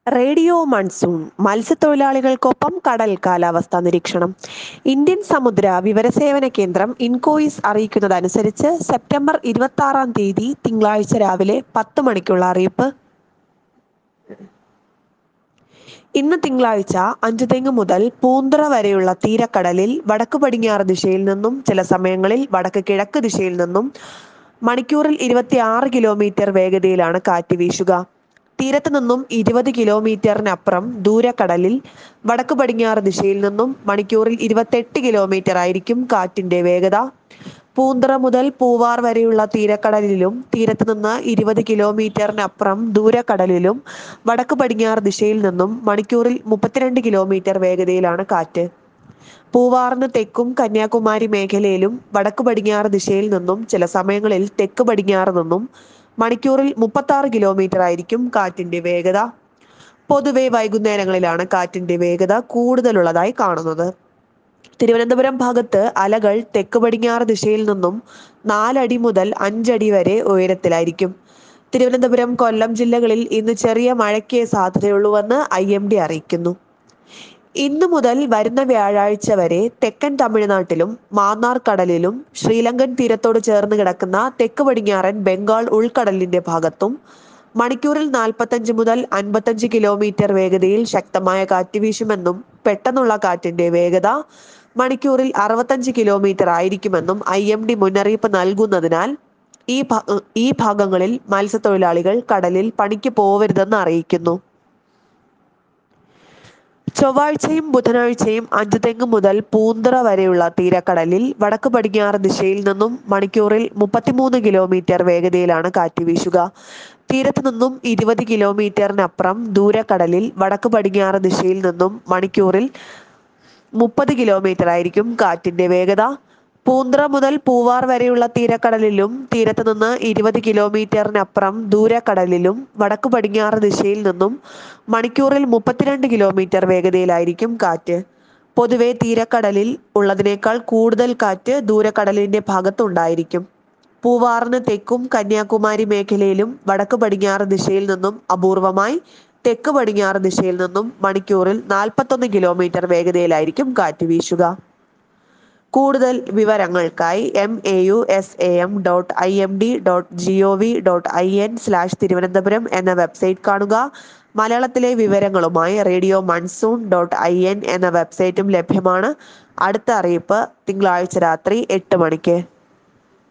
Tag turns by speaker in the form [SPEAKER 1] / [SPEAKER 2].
[SPEAKER 1] radio monsoon മത്സ്യത്തൊഴിലാളികൾക്കൊപ്പം കടൽ കാലാവസ്ഥാ നിരീക്ഷണം ഇന്ത്യൻ സമുദ്ര വിവരസേവന കേന്ദ്രം ഇൻകോയിസ് അറിയിക്കുന്നതനുസരിച്ച് സെപ്റ്റംബർ ഇരുപത്തി ആറാം തീയതി തിങ്കളാഴ്ച രാവിലെ പത്ത് മണിക്കുള്ള അറിയിപ്പ് ഇന്ന് തിങ്കളാഴ്ച അഞ്ചുതെങ്ങ് മുതൽ പൂന്തറ വരെയുള്ള തീരക്കടലിൽ വടക്ക് പടിഞ്ഞാറ് ദിശയിൽ നിന്നും ചില സമയങ്ങളിൽ വടക്ക് കിഴക്ക് ദിശയിൽ നിന്നും മണിക്കൂറിൽ ഇരുപത്തിയാറ് കിലോമീറ്റർ വേഗതയിലാണ് കാറ്റ് വീശുക തീരത്ത് നിന്നും ഇരുപത് കിലോമീറ്ററിനപ്പുറം ദൂരക്കടലിൽ വടക്ക് പടിഞ്ഞാറ് ദിശയിൽ നിന്നും മണിക്കൂറിൽ ഇരുപത്തെട്ട് കിലോമീറ്റർ ആയിരിക്കും കാറ്റിന്റെ വേഗത പൂന്തറ മുതൽ പൂവാർ വരെയുള്ള തീരക്കടലിലും തീരത്ത് നിന്ന് ഇരുപത് കിലോമീറ്ററിനപ്പുറം ദൂരക്കടലിലും വടക്ക് പടിഞ്ഞാറ് ദിശയിൽ നിന്നും മണിക്കൂറിൽ മുപ്പത്തിരണ്ട് കിലോമീറ്റർ വേഗതയിലാണ് കാറ്റ് പൂവാറിന് തെക്കും കന്യാകുമാരി മേഖലയിലും വടക്ക് പടിഞ്ഞാറ് ദിശയിൽ നിന്നും ചില സമയങ്ങളിൽ തെക്ക് പടിഞ്ഞാറ് നിന്നും മണിക്കൂറിൽ മുപ്പത്തി ആറ് കിലോമീറ്റർ ആയിരിക്കും കാറ്റിന്റെ വേഗത പൊതുവെ വൈകുന്നേരങ്ങളിലാണ് കാറ്റിന്റെ വേഗത കൂടുതലുള്ളതായി കാണുന്നത് തിരുവനന്തപുരം ഭാഗത്ത് അലകൾ തെക്ക് പടിഞ്ഞാറ് ദിശയിൽ നിന്നും നാലടി മുതൽ അഞ്ചടി വരെ ഉയരത്തിലായിരിക്കും തിരുവനന്തപുരം കൊല്ലം ജില്ലകളിൽ ഇന്ന് ചെറിയ മഴയ്ക്ക് സാധ്യതയുള്ളൂവെന്ന് ഐ എം ഡി അറിയിക്കുന്നു ഇന്നു മുതൽ വരുന്ന വ്യാഴാഴ്ച വരെ തെക്കൻ തമിഴ്നാട്ടിലും മാന്നാർ കടലിലും ശ്രീലങ്കൻ തീരത്തോട് ചേർന്ന് കിടക്കുന്ന തെക്ക് പടിഞ്ഞാറൻ ബംഗാൾ ഉൾക്കടലിന്റെ ഭാഗത്തും മണിക്കൂറിൽ നാൽപ്പത്തഞ്ച് മുതൽ അൻപത്തഞ്ച് കിലോമീറ്റർ വേഗതയിൽ ശക്തമായ കാറ്റ് വീശുമെന്നും പെട്ടെന്നുള്ള കാറ്റിന്റെ വേഗത മണിക്കൂറിൽ അറുപത്തഞ്ച് കിലോമീറ്റർ ആയിരിക്കുമെന്നും ഐ എം ഡി മുന്നറിയിപ്പ് നൽകുന്നതിനാൽ ഈ ഈ ഭാഗങ്ങളിൽ മത്സ്യത്തൊഴിലാളികൾ കടലിൽ പണിക്ക് പോവരുതെന്ന് അറിയിക്കുന്നു ചൊവ്വാഴ്ചയും ബുധനാഴ്ചയും അഞ്ചുതെങ്ങ് മുതൽ പൂന്തറ വരെയുള്ള തീരക്കടലിൽ വടക്ക് പടിഞ്ഞാറ് ദിശയിൽ നിന്നും മണിക്കൂറിൽ മുപ്പത്തിമൂന്ന് കിലോമീറ്റർ വേഗതയിലാണ് കാറ്റ് വീശുക തീരത്ത് നിന്നും ഇരുപത് കിലോമീറ്ററിനപ്പുറം ദൂരക്കടലിൽ വടക്ക് പടിഞ്ഞാറ് ദിശയിൽ നിന്നും മണിക്കൂറിൽ മുപ്പത് കിലോമീറ്റർ ആയിരിക്കും കാറ്റിന്റെ വേഗത പൂന്തറ മുതൽ പൂവാർ വരെയുള്ള തീരക്കടലിലും തീരത്ത് നിന്ന് ഇരുപത് കിലോമീറ്ററിനപ്പുറം ദൂരക്കടലിലും വടക്ക് പടിഞ്ഞാറ് ദിശയിൽ നിന്നും മണിക്കൂറിൽ മുപ്പത്തിരണ്ട് കിലോമീറ്റർ വേഗതയിലായിരിക്കും കാറ്റ് പൊതുവെ തീരക്കടലിൽ ഉള്ളതിനേക്കാൾ കൂടുതൽ കാറ്റ് ദൂരക്കടലിന്റെ ഭാഗത്തുണ്ടായിരിക്കും പൂവാറിന് തെക്കും കന്യാകുമാരി മേഖലയിലും വടക്ക് പടിഞ്ഞാറ് ദിശയിൽ നിന്നും അപൂർവമായി തെക്ക് പടിഞ്ഞാറ് ദിശയിൽ നിന്നും മണിക്കൂറിൽ നാൽപ്പത്തൊന്ന് കിലോമീറ്റർ വേഗതയിലായിരിക്കും കാറ്റ് വീശുക കൂടുതൽ വിവരങ്ങൾക്കായി M A U S A M dot I M D dot G O V dot I N slash Thiruvananthapuram എന്ന വെബ്സൈറ്റ് കാണുക മലയാളത്തിലെ വിവരങ്ങളുമായി radio monsoon dot I N എന്ന വെബ്സൈറ്റും ലഭ്യമാണ് അടുത്ത അറിയിപ്പ് തിങ്കളാഴ്ച രാത്രി എട്ട് മണിക്ക്